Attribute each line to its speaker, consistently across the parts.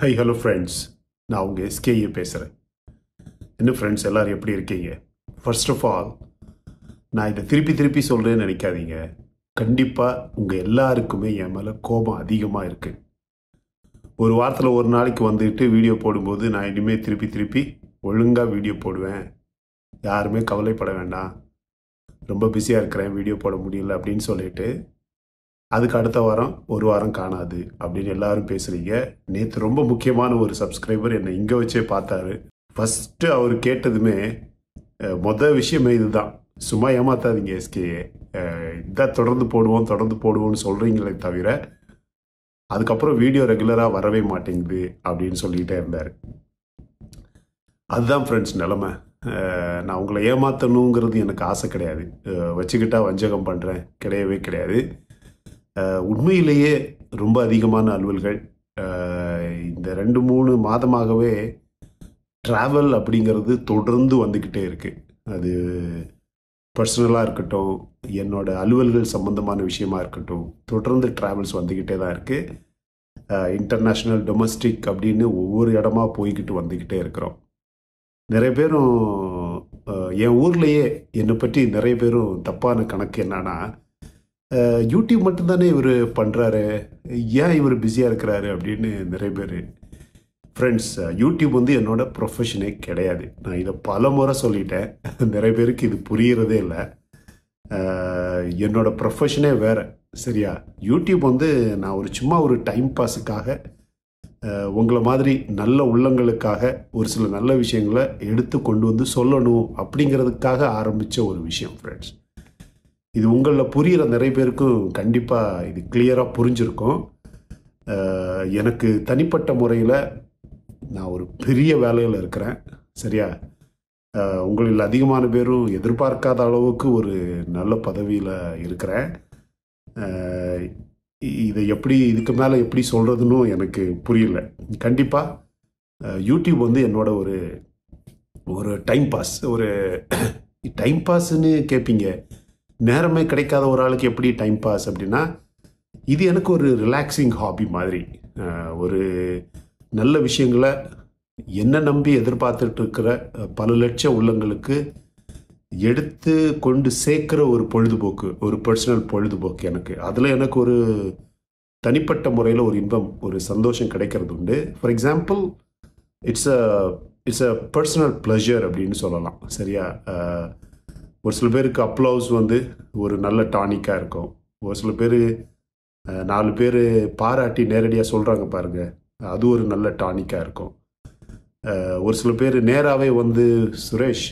Speaker 1: high hello friends நான் உங்கள் SKA பேசுகிறேன் என்ன ஃப்ரெண்ட்ஸ் எல்லோரும் எப்படி இருக்கீங்க ஃபர்ஸ்ட் ஆஃப் ஆல் நான் இதை திருப்பி திருப்பி சொல்கிறேன்னு நினைக்காதீங்க கண்டிப்பாக உங்கள் எல்லாருக்குமே என் மேலே கோபம் அதிகமாக இருக்குது ஒரு வாரத்தில் ஒரு நாளைக்கு வந்துட்டு வீடியோ போடும்போது நான் இனிமேல் திருப்பி திருப்பி ஒழுங்காக வீடியோ போடுவேன் யாருமே கவலைப்பட வேண்டாம் ரொம்ப பிஸியாக இருக்கிறேன் வீடியோ போட முடியல அப்படின்னு சொல்லிட்டு அதுக்கு அடுத்த வாரம் ஒரு வாரம் காணாது அப்படின்னு எல்லாரும் பேசுறீங்க நேற்று ரொம்ப முக்கியமான ஒரு சப்ஸ்கிரைபர் என்னை இங்கே வச்சே பார்த்தாரு ஃபஸ்ட்டு அவர் கேட்டதுமே அஹ், மொத விஷயமே இதுதான் சும்மா ஏமாத்தாதீங்க எஸ்கே இதான் தொடர்ந்து போடுவோம் தொடர்ந்து போடுவோம்னு சொல்கிறீங்களே தவிர அதுக்கப்புறம் வீடியோ ரெகுலராக வரவே மாட்டேங்குது அப்படின்னு சொல்லிக்கிட்டே இருந்தார் அதுதான் ஃப்ரெண்ட்ஸ் நிலமை அஹ், நான் உங்களை ஏமாற்றணுங்கிறது எனக்கு ஆசை கிடையாது அஹ், வச்சுக்கிட்டா வஞ்சகம் பண்ணுறேன் கிடையவே கிடையாது அஹ், உண்மையிலேயே ரொம்ப அதிகமான அலுவல்கள் அஹ், இந்த ரெண்டு மூணு மாதமாகவே ட்ராவல் அப்படிங்கிறது தொடர்ந்து வந்துக்கிட்டே இருக்குது அது பர்சனலாக இருக்கட்டும் என்னோட அலுவல்கள் சம்மந்தமான விஷயமா இருக்கட்டும் தொடர்ந்து ட்ராவல்ஸ் வந்துக்கிட்டே தான் இருக்குது இன்டர்நேஷ்னல் டொமஸ்டிக் அப்படின்னு ஒவ்வொரு இடமா போய்கிட்டு வந்துக்கிட்டே இருக்கிறோம் நிறைய பேரும் அஹ், என் ஊர்லேயே என்னை பற்றி நிறைய பேரும் தப்பான கணக்கு என்னன்னா அஹ், யூடியூப் மட்டும்தானே இவர் பண்ணுறாரு ஏன் இவர் பிஸியாக இருக்கிறாரு அப்படின்னு நிறைய பேர் ஃப்ரெண்ட்ஸ் யூடியூப் வந்து என்னோட ப்ரொஃபஷனே கிடையாது நான் இதை பல முறை சொல்லிட்டேன் நிறைய பேருக்கு இது புரியறதே இல்லை அஹ், என்னோட ப்ரொஃபஷனே வேற சரியா யூடியூப் வந்து நான் ஒரு சும்மா ஒரு டைம் பாஸுக்காக அஹ், உங்களை மாதிரி நல்ல உள்ளங்களுக்காக ஒரு சில நல்ல விஷயங்களை எடுத்து கொண்டு வந்து சொல்லணும் அப்படிங்கிறதுக்காக ஆரம்பித்த ஒரு விஷயம் ஃப்ரெண்ட்ஸ் இது உங்களில் புரிகிற நிறைய பேருக்கும் கண்டிப்பாக இது கிளியராக புரிஞ்சிருக்கும் அஹ், எனக்கு தனிப்பட்ட முறையில் நான் ஒரு பெரிய வேலையில் இருக்கிறேன் சரியா அஹ், உங்களில் அதிகமான பேரும் எதிர்பார்க்காத அளவுக்கு ஒரு நல்ல பதவியில் இருக்கிறேன் அஹ், இ- இதை எப்படி இதுக்கு மேலே எப்படி சொல்கிறதுன்னு எனக்கு புரியல கண்டிப்பாக யூடியூப் வந்து என்னோட ஒரு ஒரு டைம் பாஸ் ஒரு டைம் பாஸ்ன்னு கேட்பீங்க நேரமே கிடைக்காத ஒரு ஆளுக்கு எப்படி டைம் பாஸ் அப்படின்னா இது எனக்கு ஒரு ரிலாக்ஸிங் ஹாபி மாதிரி அஹ், ஒரு நல்ல விஷயங்களை என்ன நம்பி எதிர்பார்த்துட்டு இருக்கிற அஹ், பல லட்சம் உள்ளங்களுக்கு எடுத்து கொண்டு சேர்க்கிற ஒரு பொழுதுபோக்கு ஒரு பர்சனல் பொழுதுபோக்கு எனக்கு அதில் எனக்கு ஒரு தனிப்பட்ட முறையில் ஒரு இன்பம் ஒரு சந்தோஷம் கிடைக்கிறது உண்டு for example it's a it's a personal pleasure அப்படின்னு சொல்லலாம் சரியா அஹ், ஒரு சில பேருக்கு அப்ளவுஸ் வந்து ஒரு நல்ல டானிக்காக இருக்கும் ஒரு சில பேர் நாலு பேர் பாராட்டி நேரடியாக சொல்கிறாங்க பாருங்க அது ஒரு நல்ல டானிக்காக இருக்கும் அஹ், ஒரு சில பேர் நேராகவே வந்து சுரேஷ்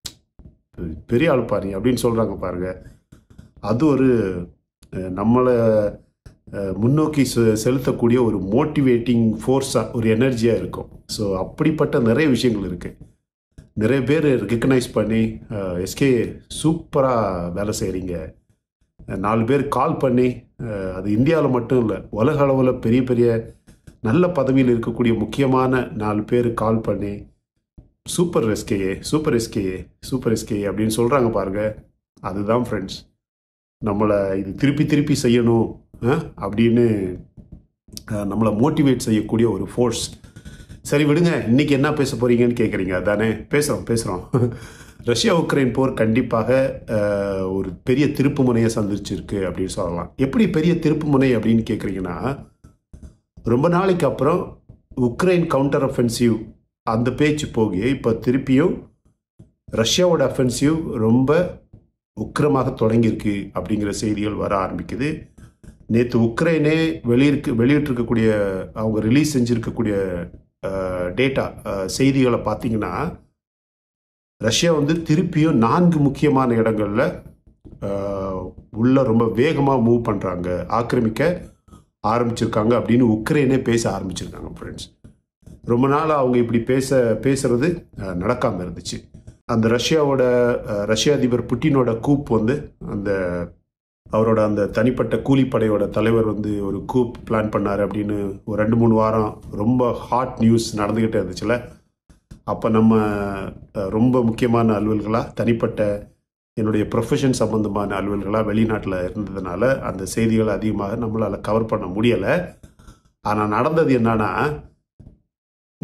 Speaker 1: பெரிய ஆள் பாரு அப்படின்னு சொல்கிறாங்க பாருங்க அது ஒரு அஹ், நம்மளை அஹ், முன்னோக்கி செ- செலுத்தக்கூடிய ஒரு மோட்டிவேட்டிங் ஃபோர்ஸாக ஒரு எனர்ஜியாக இருக்கும் ஸோ அப்படிப்பட்ட நிறைய விஷயங்கள் இருக்குது நிறைய பேர் ரெக்கக்னைஸ் பண்ணி எஸ்கே சூப்பராக வேலை செய்கிறீங்க நாலு பேர் கால் பண்ணி அஹ், அது இந்தியாவில் மட்டும் இல்லை உலக அளவில் பெரிய பெரிய நல்ல பதவியில் இருக்கக்கூடிய முக்கியமான நாலு பேர் கால் பண்ணி super SKA super SKA super SKA அப்படின்னு சொல்கிறாங்க பாருங்க அதுதான் ஃப்ரெண்ட்ஸ் நம்மளை இது திருப்பி திருப்பி செய்யணும் அஹ், அப்படின்னு அஹ், நம்மளை மோட்டிவேட் செய்யக்கூடிய ஒரு ஃபோர்ஸ் சரி விடுங்க இன்னைக்கு என்ன பேச போறீங்கன்னு கேட்குறீங்க அதானே பேசுகிறோம் பேசுகிறோம் ரஷ்யா உக்ரைன் போர் கண்டிப்பாக அஹ், ஒரு பெரிய திருப்பு முனையை சந்திச்சிருக்கு அப்படின்னு சொல்லலாம் எப்படி பெரிய திருப்பு முனை அப்படின்னு கேட்குறீங்கன்னா ரொம்ப நாளைக்கு அப்புறம் உக்ரைன் கவுண்டர் அஃபென்சிவ் அந்த பேச்சு போகி இப்போ திருப்பியும் ரஷ்யாவோட அஃபென்சிவ் ரொம்ப உக்கிரமாக தொடங்கியிருக்கு அப்படிங்கிற செய்திகள் வர ஆரம்பிக்குது நேற்று உக்ரைனே வெளியிருக்கு வெளியிட்டிருக்கக்கூடிய அவங்க ரிலீஸ் செஞ்சுருக்கக்கூடிய டேட்டா செய்திகளை பார்த்தீங்கன்னா ரஷ்யா வந்து திருப்பியும் நான்கு முக்கியமான இடங்கள்ல அஹ், உள்ள ரொம்ப வேகமாக மூவ் பண்ணுறாங்க ஆக்கிரமிக்க ஆரம்பிச்சிருக்காங்க அப்படின்னு உக்ரைனே பேச ஆரம்பிச்சிருக்காங்க ஃப்ரெண்ட்ஸ் ரொம்ப நாள் அவங்க இப்படி பேச பேசுறது அஹ், நடக்காம இருந்துச்சு அந்த ரஷ்யாவோட அஹ், ரஷ்ய அதிபர் புட்டினோட கூப் வந்து அந்த அவரோட அந்த தனிப்பட்ட கூலிப்படையோட தலைவர் வந்து ஒரு கூப் பிளான் பண்ணார் அப்படின்னு ஒரு ரெண்டு மூணு வாரம் ரொம்ப ஹாட் நியூஸ் நடந்துக்கிட்டே இருந்துச்சுல அப்போ நம்ம அஹ், ரொம்ப முக்கியமான அலுவல்களாக தனிப்பட்ட என்னுடைய ப்ரொஃபஷன் சம்பந்தமான அலுவல்களாக வெளிநாட்டில் இருந்ததுனால அந்த செய்திகளை அதிகமாக நம்மளால் கவர் பண்ண முடியலை ஆனால் நடந்தது என்னன்னா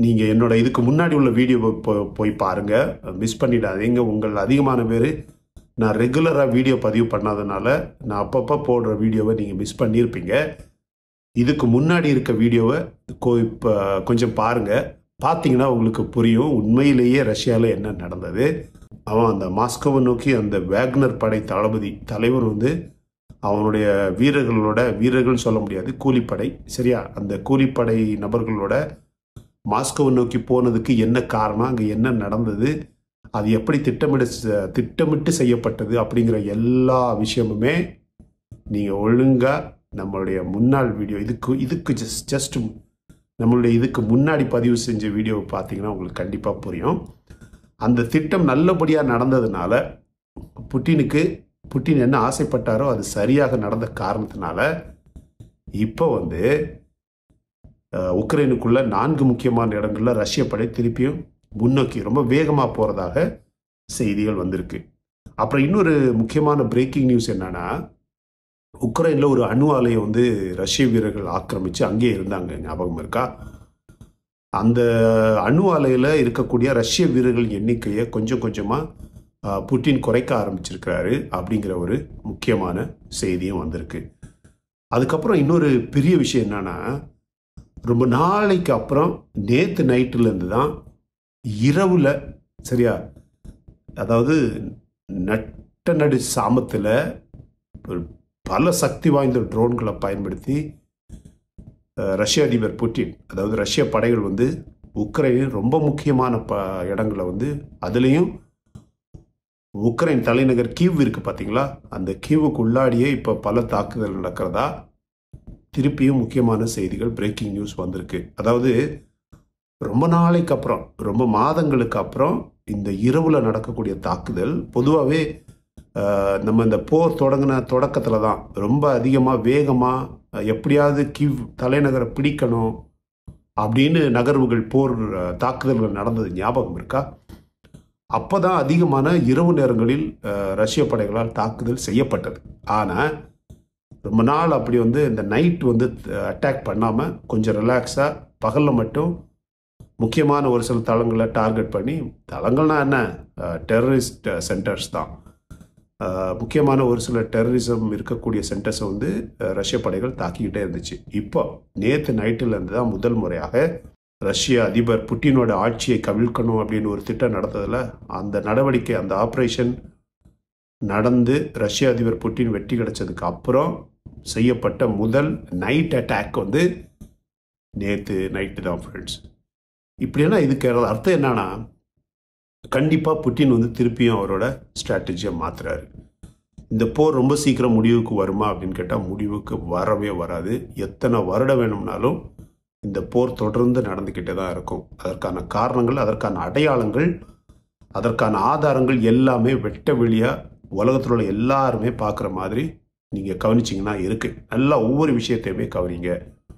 Speaker 1: நீங்கள் என்னோட இதுக்கு முன்னாடி உள்ள வீடியோவை போ போய் பாருங்கள் மிஸ் பண்ணிடாதீங்க உங்கள் அதிகமான பேர் நான் ரெகுலராக வீடியோ பதிவு பண்ணாதனால நான் அப்பப்போ போடுற வீடியோவை நீங்கள் மிஸ் பண்ணியிருப்பீங்க இதுக்கு முன்னாடி இருக்க வீடியோவை கொ இப்போ கொஞ்சம் பாருங்கள் பார்த்தீங்கன்னா உங்களுக்கு புரியும் உண்மையிலேயே ரஷ்யாவில் என்ன நடந்தது அவன் அந்த மாஸ்கோவை நோக்கி அந்த வேக்னர் படை தளபதி தலைவர் வந்து அவனுடைய வீரர்களோட வீரர்கள் சொல்ல முடியாது கூலிப்படை சரியா அந்த கூலிப்படை நபர்களோட மாஸ்கோவை நோக்கி போனதுக்கு என்ன காரணம் அங்கே என்ன நடந்தது அது எப்படி திட்டமிட திட்டமிட்டு செய்யப்பட்டது அப்படிங்கிற எல்லா விஷயமுமே நீங்கள் ஒழுங்காக நம்மளுடைய முன்னாள் வீடியோ இதுக்கு இதுக்கு ஜஸ்ட் ஜஸ்ட் நம்மளுடைய இதுக்கு முன்னாடி பதிவு செஞ்ச வீடியோவை பார்த்தீங்கன்னா உங்களுக்கு கண்டிப்பாக புரியும் அந்த திட்டம் நல்லபடியாக நடந்ததுனால புட்டினுக்கு புட்டின் என்ன ஆசைப்பட்டாரோ அது சரியாக நடந்த காரணத்தினால இப்போ வந்து உக்ரைனுக்குள்ள நான்கு முக்கியமான இடங்களில் ரஷ்ய படை திருப்பியும் முன்னோக்கி ரொம்ப வேகமாக போகிறதாக செய்திகள் வந்திருக்கு அப்புறம் இன்னொரு முக்கியமான பிரேக்கிங் நியூஸ் என்னன்னா உக்ரைனில் ஒரு அணு ஆலையை வந்து ரஷ்ய வீரர்கள் ஆக்கிரமித்து அங்கேயே இருந்தாங்க ஞாபகம் இருக்கா அந்த அணு ஆலையில் இருக்கக்கூடிய ரஷ்ய வீரர்கள் எண்ணிக்கையை கொஞ்சம் கொஞ்சமாக புட்டின் குறைக்க ஆரம்பிச்சிருக்கிறாரு அப்படிங்கிற ஒரு முக்கியமான செய்தியும் வந்திருக்கு அதுக்கப்புறம் இன்னொரு பெரிய விஷயம் என்னன்னா ரொம்ப நாளைக்கு அப்புறம் நேற்று நைட்டுலேருந்து தான் இரவில் சரியா அதாவது நட்ட நடு சாமத்தில் பல சக்தி வாய்ந்த ட்ரோன்களை பயன்படுத்தி ரஷ்ய அதிபர் புட்டின் அதாவது ரஷ்ய படைகள் வந்து உக்ரைனின் ரொம்ப முக்கியமான ப இடங்களை வந்து அதுலேயும் உக்ரைன் தலைநகர் கீவ் இருக்கு பார்த்தீங்களா அந்த கீவுக்கு உள்ளாடியே இப்போ பல தாக்குதல் நடக்கிறதா திருப்பியும் முக்கியமான செய்திகள் பிரேக்கிங் நியூஸ் வந்திருக்கு அதாவது ரொம்ப நாளைக்கு அப்புறம் ரொம்ப மாதங்களுக்கு அப்புறம் இந்த இரவில் நடக்கக்கூடிய தாக்குதல் பொதுவாகவே நம்ம இந்த போர் தொடங்கின தொடக்கத்தில் தான் ரொம்ப அதிகமாக வேகமாக எப்படியாவது கிவ் தலைநகரை பிடிக்கணும் அப்படின்னு நகர்வுகள் போர் தாக்குதல்கள் நடந்தது ஞாபகம் இருக்கா அப்போ தான் அதிகமான இரவு நேரங்களில் ரஷ்ய படைகளால் தாக்குதல் செய்யப்பட்டது ஆனால் ரொம்ப நாள் அப்படி வந்து இந்த நைட் வந்து அட்டாக் பண்ணாமல் கொஞ்சம் ரிலாக்ஸாக பகலில் மட்டும் முக்கியமான ஒரு சில தளங்களை டார்கெட் பண்ணி தளங்கள்னா என்ன டெரரிஸ்ட் சென்டர்ஸ் தான் முக்கியமான ஒரு சில டெரரிசம் இருக்கக்கூடிய சென்டர்ஸை வந்து ரஷ்ய படைகள் தாக்கிக்கிட்டே இருந்துச்சு இப்போ நேற்று நைட்டிலேருந்து தான் முதல் முறையாக ரஷ்ய அதிபர் புட்டினோட ஆட்சியை கவிழ்க்கணும் அப்படின்னு ஒரு திட்டம் நடந்ததில் அந்த நடவடிக்கை அந்த ஆப்ரேஷன் நடந்து ரஷ்ய அதிபர் புட்டின் வெற்றி கிடைச்சதுக்கு அப்புறம் செய்யப்பட்ட முதல் நைட் அட்டாக் வந்து நேற்று நைட்டு தான் ஃப்ரெண்ட்ஸ் இப்படின்னா இதுக்கு அர்த்தம் என்னன்னா கண்டிப்பாக புட்டின் வந்து திருப்பியும் அவரோட ஸ்ட்ராட்டஜியை மாற்றுறாரு இந்த போர் ரொம்ப சீக்கிரம் முடிவுக்கு வருமா அப்படின்னு கேட்டால் முடிவுக்கு வரவே வராது எத்தனை வருடம் வேணும்னாலும் இந்த போர் தொடர்ந்து நடந்துக்கிட்டே தான் இருக்கும் அதற்கான காரணங்கள் அதற்கான அடையாளங்கள் அதற்கான ஆதாரங்கள் எல்லாமே வெட்ட வெளியாக உலகத்தில் உள்ள எல்லாருமே பார்க்குற மாதிரி நீங்கள் கவனிச்சிங்கன்னா இருக்குது நல்லா ஒவ்வொரு விஷயத்தையுமே கவனிங்க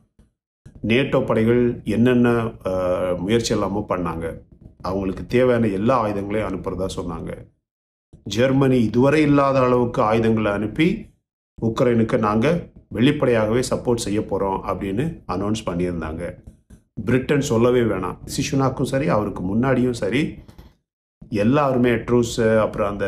Speaker 1: நேட்டோ படைகள் என்னென்ன முயற்சி எல்லாமோ பண்ணாங்க அவங்களுக்கு தேவையான எல்லா ஆயுதங்களையும் அனுப்புறதா சொன்னாங்க ஜெர்மனி இதுவரை இல்லாத அளவுக்கு ஆயுதங்களை அனுப்பி உக்ரைனுக்கு நாங்கள் வெளிப்படையாகவே சப்போர்ட் செய்ய போகிறோம் அப்படின்னு அனௌன்ஸ் பண்ணியிருந்தாங்க பிரிட்டன் சொல்லவே வேணாம் சிஷுனாக்கும் சரி அவருக்கு முன்னாடியும் சரி எல்லாருமே ட்ரூஸு அப்புறம் அந்த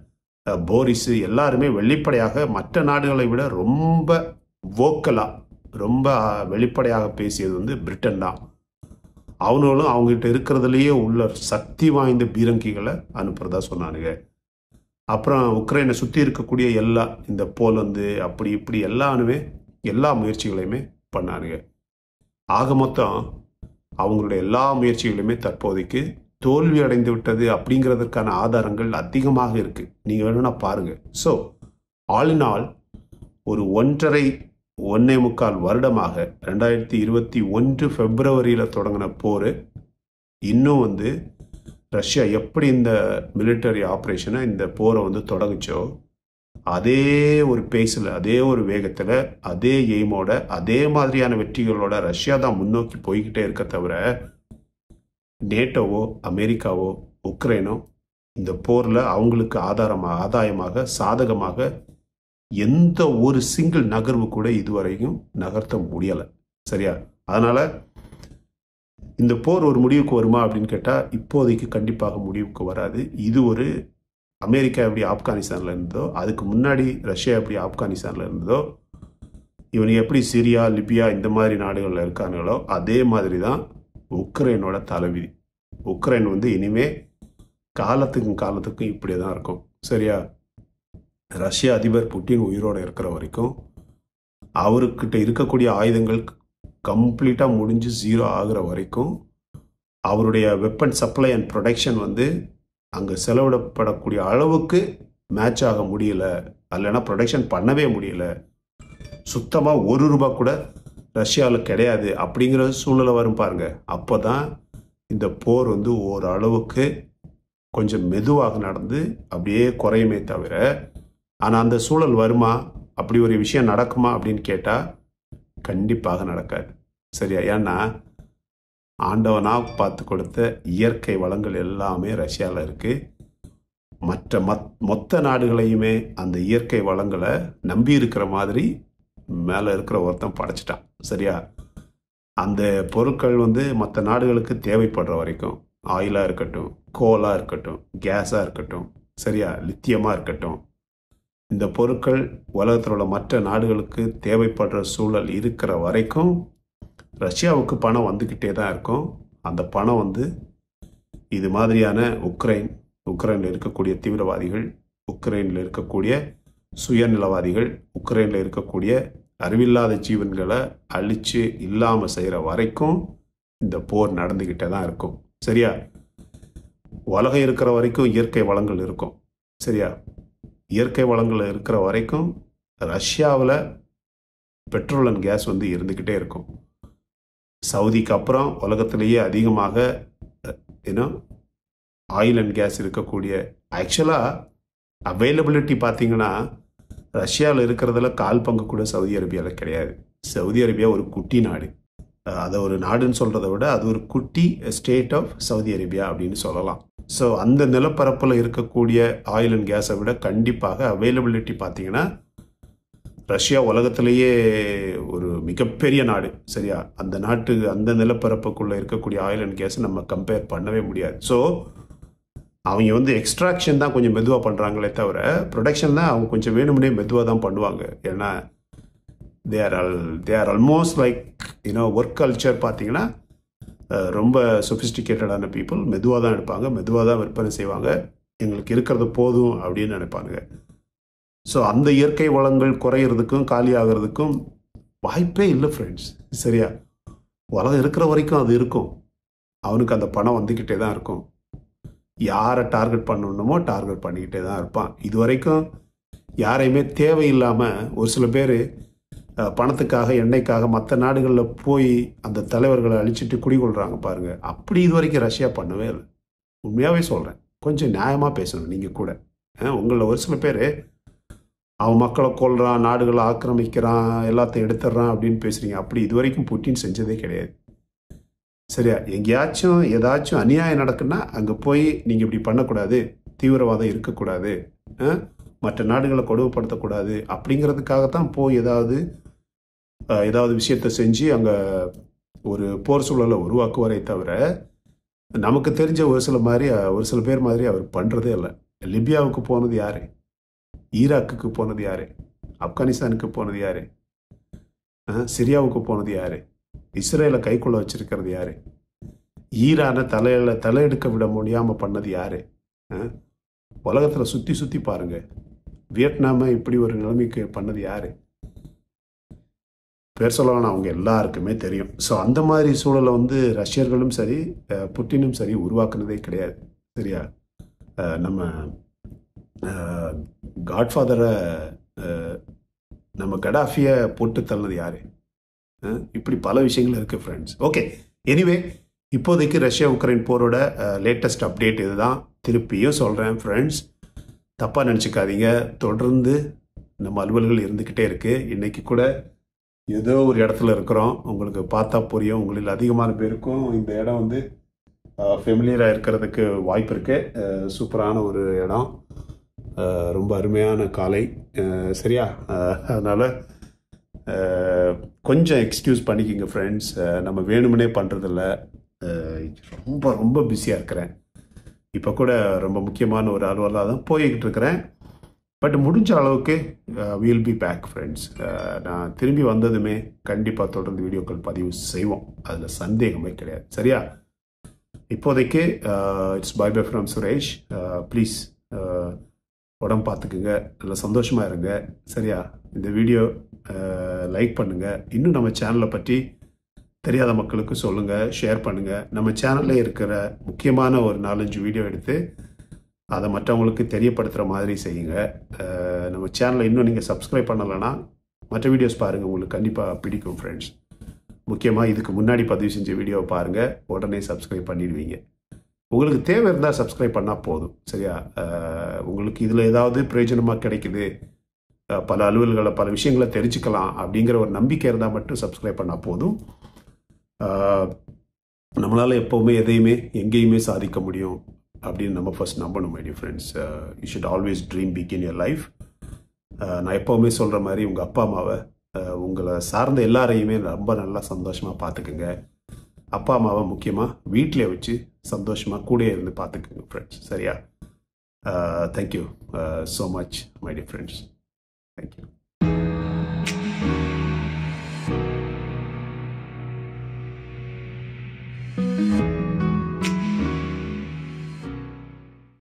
Speaker 1: போரிஸு எல்லாருமே வெளிப்படையாக மற்ற நாடுகளை விட ரொம்ப வோக்கலாக ரொம்ப வெளிப்படையாக பேசியது வந்து பிரிட்டன் தான் அவனுங்களும் அவங்ககிட்ட இருக்கிறதுலையே உள்ள சக்தி வாய்ந்த பீரங்கிகளை அனுப்புறதா சொன்னானுங்க அப்புறம் உக்ரைனை சுற்றி இருக்கக்கூடிய எல்லா இந்த போலந்து அப்படி இப்படி எல்லாருமே எல்லா முயற்சிகளையுமே பண்ணானுங்க ஆக மொத்தம் அவங்களுடைய எல்லா முயற்சிகளுமே தற்போதைக்கு தோல்வி அடைந்து விட்டது அப்படிங்கிறதுக்கான ஆதாரங்கள் அதிகமாக இருக்கு நீங்க வேணும்னா பாருங்க ஸோ ஆல் இன் ஆல் ஒரு ஒன்றரை ஒன்னே முக்கால் வருடமாக ரெண்டாயிரத்தி இருபத்தி ஒன்று பிப்ரவரியில் தொடங்கின போர் இன்னும் வந்து ரஷ்யா எப்படி இந்த மிலிட்டரி ஆப்ரேஷனை இந்த போரை வந்து தொடங்குச்சோ அதே ஒரு பேஸில் அதே ஒரு வேகத்தில் அதே எய்மோட அதே மாதிரியான வெற்றிகளோட ரஷ்யா தான் முன்னோக்கி போய்கிட்டே இருக்க தவிர நேட்டோவோ அமெரிக்காவோ உக்ரைனோ இந்த போரில் அவங்களுக்கு ஆதாரமாக ஆதாயமாக சாதகமாக எந்த ஒரு சிங்கிள் நகர்வு கூட இதுவரைக்கும் நகர்த்த முடியலை சரியா அதனால் இந்த போர் ஒரு முடிவுக்கு வருமா அப்படின்னு கேட்டால் இப்போதைக்கு கண்டிப்பாக முடிவுக்கு வராது இது ஒரு அமெரிக்கா எப்படி ஆப்கானிஸ்தானில் இருந்ததோ அதுக்கு முன்னாடி ரஷ்யா எப்படி ஆப்கானிஸ்தானில் இருந்ததோ இவனுக்கு எப்படி சிரியா லிபியா இந்த மாதிரி நாடுகளில் இருக்கானுங்களோ அதே மாதிரி தான் உக்ரைனோட தலைவிதி உக்ரைன் வந்து இனிமே காலத்துக்கும் காலத்துக்கும் இப்படி தான் இருக்கும் சரியா ரஷ்ய அதிபர் புட்டின் உயிரோடு இருக்கிற வரைக்கும் அவர்கிட்ட இருக்கக்கூடிய ஆயுதங்கள் கம்ப்ளீட்டாக முடிஞ்சு ஜீரோ ஆகுற வரைக்கும் அவருடைய வெப்பன் சப்ளை அண்ட் ப்ரொடக்ஷன் வந்து அங்கே செலவிடப்படக்கூடிய அளவுக்கு மேட்ச் ஆக முடியல இல்லைன்னா ப்ரொடக்ஷன் பண்ணவே முடியல சுத்தமாக ஒரு ரூபா கூட ரஷ்யாவில் கிடையாது அப்படிங்கிற சூழ்நிலை வரும் பாருங்க அப்போ தான் இந்த போர் வந்து ஓரளவுக்கு கொஞ்சம் மெதுவாக நடந்து அப்படியே குறையுமே தவிர ஆனால் அந்த சூழல் வருமா அப்படி ஒரு விஷயம் நடக்குமா அப்படின்னு கேட்டால் கண்டிப்பாக நடக்காது சரியா ஏன்னா ஆண்டவனாக பார்த்து கொடுத்த இயற்கை வளங்கள் எல்லாமே ரஷ்யாவில் இருக்குது மற்ற மத் மொத்த நாடுகளையுமே அந்த இயற்கை வளங்களை நம்பி இருக்கிற மாதிரி மேலே இருக்கிற ஒருத்தன் படைச்சிட்டான் சரியா அந்த பொருட்கள் வந்து மற்ற நாடுகளுக்கு தேவைப்படுற வரைக்கும் ஆயிலாக இருக்கட்டும் கோலாக இருக்கட்டும் கேஸாக இருக்கட்டும் சரியா லித்தியமாக இருக்கட்டும் இந்த பொருட்கள் உலகத்தில் உள்ள மற்ற நாடுகளுக்கு தேவைப்படுற சூழல் இருக்கிற வரைக்கும் ரஷ்யாவுக்கு பணம் வந்துக்கிட்டே தான் இருக்கும் அந்த பணம் வந்து இது மாதிரியான உக்ரைன் உக்ரைனில் இருக்கக்கூடிய தீவிரவாதிகள் உக்ரைனில் இருக்கக்கூடிய சுயநிலவாதிகள் உக்ரைனில் இருக்கக்கூடிய அறிவில்லாத ஜீவன்களை அழித்து இல்லாமல் செய்கிற வரைக்கும் இந்த போர் நடந்துக்கிட்டே தான் இருக்கும் சரியா உலகம் இருக்கிற வரைக்கும் இயற்கை வளங்கள் இருக்கும் சரியா இயற்கை வளங்கள் இருக்கிற வரைக்கும் ரஷ்யாவில் பெட்ரோல் அண்ட் கேஸ் வந்து இருந்துக்கிட்டே இருக்கும் சவுதிக்கு அப்புறம் உலகத்திலேயே அதிகமாக ஏன்னா ஆயில் அண்ட் கேஸ் இருக்கக்கூடிய ஆக்சுவலாக அவைலபிலிட்டி பார்த்தீங்கன்னா ரஷ்யாவில் இருக்கிறதுல கால் பங்கு கூட சவுதி அரேபியாவில் கிடையாது சவுதி அரேபியா ஒரு குட்டி நாடு அதை ஒரு நாடுன்னு சொல்கிறத விட அது ஒரு குட்டி ஸ்டேட் ஆஃப் சவுதி அரேபியா அப்படின்னு சொல்லலாம் ஸோ அந்த நிலப்பரப்பில் இருக்கக்கூடிய ஆயில் அண்ட் கேஸை விட கண்டிப்பாக அவைலபிலிட்டி பார்த்தீங்கன்னா ரஷ்யா உலகத்திலேயே ஒரு மிகப்பெரிய நாடு சரியா அந்த நாட்டு அந்த நிலப்பரப்புக்குள்ளே இருக்கக்கூடிய ஆயில் அண்ட் கேஸ் நம்ம கம்பேர் பண்ணவே முடியாது ஸோ அவங்க வந்து எக்ஸ்ட்ராக்ஷன் தான் கொஞ்சம் மெதுவாக பண்ணுறாங்களே தவிர ப்ரொடக்ஷன் தான் அவங்க கொஞ்சம் வேணும்னே மெதுவாக தான் பண்ணுவாங்க ஏன்னா they are all they are almost like you know work culture பார்த்தீங்கன்னா ரொம்ப சொஃபிஸ்டிகேட்டடான பீப்புள் மெதுவாக தான் எடுப்பாங்க மெதுவாக தான் விற்பனை செய்வாங்க எங்களுக்கு இருக்கிறது போதும் அப்படின்னு நினைப்பானுங்க ஸோ அந்த இயற்கை வளங்கள் குறையிறதுக்கும் காலி ஆகிறதுக்கும் வாய்ப்பே இல்லை ஃப்ரெண்ட்ஸ் சரியா உலகம் இருக்கிற வரைக்கும் அது இருக்கும் அவனுக்கு அந்த பணம் வந்துக்கிட்டே தான் இருக்கும் யாரை டார்கெட் பண்ணணுமோ டார்கெட் பண்ணிக்கிட்டே தான் இருப்பான் இது வரைக்கும் யாரையுமே தேவையில்லாமல் ஒரு சில பேர் பணத்துக்காக எண்ணெய்க்காக மற்ற நாடுகளில் போய் அந்த தலைவர்களை அழிச்சிட்டு குடிகொள்கிறாங்க பாருங்கள் அப்படி இது வரைக்கும் ரஷ்யா பண்ணவே இல்லை உண்மையாகவே சொல்கிறேன் கொஞ்சம் நியாயமாக பேசணும் நீங்கள் கூட உங்களில் ஒரு சில பேர் அவன் மக்களை கொள்றான் நாடுகளை ஆக்கிரமிக்கிறான் எல்லாத்தையும் எடுத்துடுறான் அப்படின்னு பேசுகிறீங்க அப்படி இது வரைக்கும் புட்டின் செஞ்சதே கிடையாது சரியா எங்கேயாச்சும் ஏதாச்சும் அநியாயம் நடக்குன்னா அங்கே போய் நீங்கள் இப்படி பண்ணக்கூடாது தீவிரவாதம் இருக்கக்கூடாது மற்ற நாடுகளை கொடுமைப்படுத்தக்கூடாது அப்படிங்கிறதுக்காகத்தான் போய் ஏதாவது ஏதாவது விஷயத்த செஞ்சு அங்கே ஒரு போர் சூழலை உருவாக்குவாரே தவிர நமக்கு தெரிஞ்ச ஒரு சில மாதிரி ஒரு சில பேர் மாதிரி அவர் பண்ணுறதே இல்லை லிபியாவுக்கு போனது யார் ஈராக்குக்கு போனது யார் ஆப்கானிஸ்தானுக்கு போனது யார் சிரியாவுக்கு போனது யார் இஸ்ரேலை கைக்குள்ள வச்சிருக்கிறது யாரு ஈரானை தலையில தலையெடுக்க விட முடியாமல் பண்ணது யாரு உலகத்தில் சுற்றி சுற்றி பாருங்க வியட்நாமை இப்படி ஒரு நிலைமைக்கு பண்ணது யாரு பேர் சொல்லலாம் அவங்க எல்லாருக்குமே தெரியும் ஸோ அந்த மாதிரி சூழலை வந்து ரஷ்யர்களும் சரி புட்டினும் சரி உருவாக்குனதே கிடையாது சரியா நம்ம காட்ஃபாதரை நம்ம கடாஃபியை போட்டு தள்ளது யாரு இப்படி பல விஷயங்கள் இருக்குது ஃப்ரெண்ட்ஸ் ஓகே எனிவே இப்போதைக்கு ரஷ்யா உக்ரைன் போரோட லேட்டஸ்ட் அப்டேட் இதுதான் திருப்பியும் சொல்கிறேன் ஃப்ரெண்ட்ஸ் தப்பாக நினச்சிக்காதீங்க தொடர்ந்து நம்ம அலுவல்கள் இருந்துக்கிட்டே இருக்குது இன்றைக்கி கூட ஏதோ ஒரு இடத்துல இருக்கிறோம் உங்களுக்கு பார்த்தா புரியும் உங்களில் அதிகமான பேருக்கும் இந்த இடம் வந்து ஃபெமிலியராக இருக்கிறதுக்கு வாய்ப்பு இருக்குது சூப்பரான ஒரு இடம் ரொம்ப அருமையான காலை சரியா அதனால் கொஞ்சம் எக்ஸ்கியூஸ் பண்ணிக்கிங்க ஃப்ரெண்ட்ஸ் நம்ம வேணுமனே பண்ணுறதில்ல ரொம்ப ரொம்ப பிஸியாக இருக்கிறேன் இப்போ கூட ரொம்ப முக்கியமான ஒரு அலுவலாக தான் போய்கிட்டு இருக்கிறேன் பட் முடிஞ்ச அளவுக்கு வீல் பி பேக் ஃப்ரெண்ட்ஸ் நான் திரும்பி வந்ததுமே கண்டிப்பாக தொடர்ந்து வீடியோக்கள் பதிவு செய்வோம் அதில் சந்தேகமே கிடையாது சரியா இப்போதைக்கு it's bye bye from Suresh please உடம்பு பார்த்துக்குங்க நல்லா சந்தோஷமாக இருங்க சரியா இந்த வீடியோ லைக் பண்ணுங்கள் இன்னும் நம்ம சேனலை பற்றி தெரியாத மக்களுக்கு சொல்லுங்கள் ஷேர் பண்ணுங்கள் நம்ம சேனலில் இருக்கிற முக்கியமான ஒரு நாலஞ்சு வீடியோ எடுத்து அதை மற்றவங்களுக்கு தெரியப்படுத்துகிற மாதிரி செய்யுங்க அஹ் நம்ம சேனலை இன்னும் நீங்கள் சப்ஸ்கிரைப் பண்ணலைன்னா மற்ற வீடியோஸ் பாருங்கள் உங்களுக்கு கண்டிப்பாக பிடிக்கும் ஃப்ரெண்ட்ஸ் முக்கியமாக இதுக்கு முன்னாடி பதிவு செஞ்ச வீடியோவை பாருங்கள் உடனே சப்ஸ்கிரைப் பண்ணிடுவீங்க உங்களுக்கு தேவை இருந்தால் சப்ஸ்கிரைப் பண்ணால் போதும் சரியா அஹ் உங்களுக்கு இதில் ஏதாவது பிரயோஜனமாக கிடைக்குது அஹ் பல அலுவல்களை பல விஷயங்களை தெரிஞ்சுக்கலாம் அப்படிங்கிற ஒரு நம்பிக்கை இருந்தால் மட்டும் சப்ஸ்கிரைப் பண்ணால் போதும் நம்மளால் எப்போவுமே எதையுமே எங்கேயுமே சாதிக்க முடியும் அப்படின்னு நம்ம ஃபர்ஸ்ட் நம்பணும் my dear friends you should always dream big in your life நான் எப்போவுமே சொல்கிற மாதிரி உங்கள் அப்பா அம்மாவை அஹ், உங்களை சார்ந்த எல்லாரையுமே ரொம்ப நல்லா சந்தோஷமாக பார்த்துக்குங்க அப்பா அம்மாவை முக்கியமாக வீட்டிலே வச்சு சந்தோஷமாக கூடயே இருந்து பார்த்துக்குங்க ஃப்ரெண்ட்ஸ் சரியா thank you so much my dear friends thank you